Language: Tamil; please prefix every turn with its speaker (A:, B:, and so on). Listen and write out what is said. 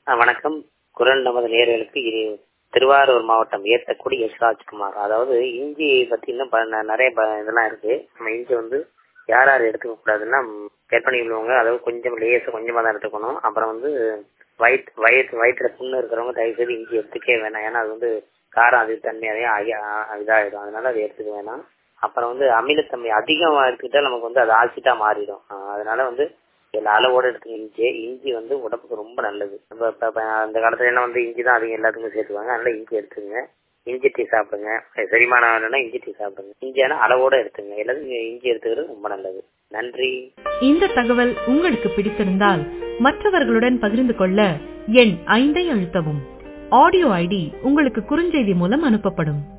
A: ஆ, வணக்கம் குரல் நமது நேர்களுக்கு இது திருவாரூர் மாவட்டம் ஏத்தக்குடி எஸ் ராஜ்குமார் அதாவது இஞ்சி பத்தி இன்னும் ப- ந- நிறைய ப- இதெல்லாம் இருக்கு நம்ம இஞ்சி வந்து யார் யார் எடுத்துக்க கூடாதுன்னா ம், கர்ப்பிணி உள்ளவங்க அதாவது கொஞ்சம் லேசா கொஞ்சமா தான் எடுத்துக்கணும் அப்புறம் வந்து வயிற்று வயிற்று வயிற்றுல புண்ணு இருக்கிறவங்க தயவு செய்து இஞ்சி எடுத்துக்கவே வேணாம் ஏன்னா அது வந்து காரம் அது தன்மையாவே ஆகி- ஆ- இதாயிடும் அதனால அதை எடுத்துக்க வேணாம் அப்புறம் வந்து அமிலத்தன்மை அதிகமா எடுத்துக்கிட்டா நமக்கு வந்து அது ஆசிட்டா மாறிடும் ஆ, அதனால வந்து எல்லா அளவோட எடுத்துங்க இஞ்சி இஞ்சி வந்து உடம்புக்கு ரொம்ப நல்லது இப்ப இப்ப- இப்ப அந்த காலத்துல எல்லாம் வந்து இஞ்சி தான் அதிகம் எல்லாத்துக்கும் சேர்த்துவாங்க அதனால இஞ்சி எடுத்துங்க இஞ்சி டீ சாப்பிடுங்க செரிமானம் ஆகணும்னா இஞ்சி டீ சாப்பிடுங்க இஞ்சி ஆனா அளவோட எடுத்துங்க எல்லாத்துக்கும் இஞ்சி எடுத்துக்கிறது ரொம்ப நல்லது நன்றி
B: இந்த தகவல் உங்களுக்கு பிடித்திருந்தால் மற்றவர்களுடன் பகிர்ந்து கொள்ள எண் ஐந்தை அழுத்தவும் ஆடியோ ஐடி உங்களுக்கு குறுஞ்செய்தி மூலம் அனுப்பப்படும்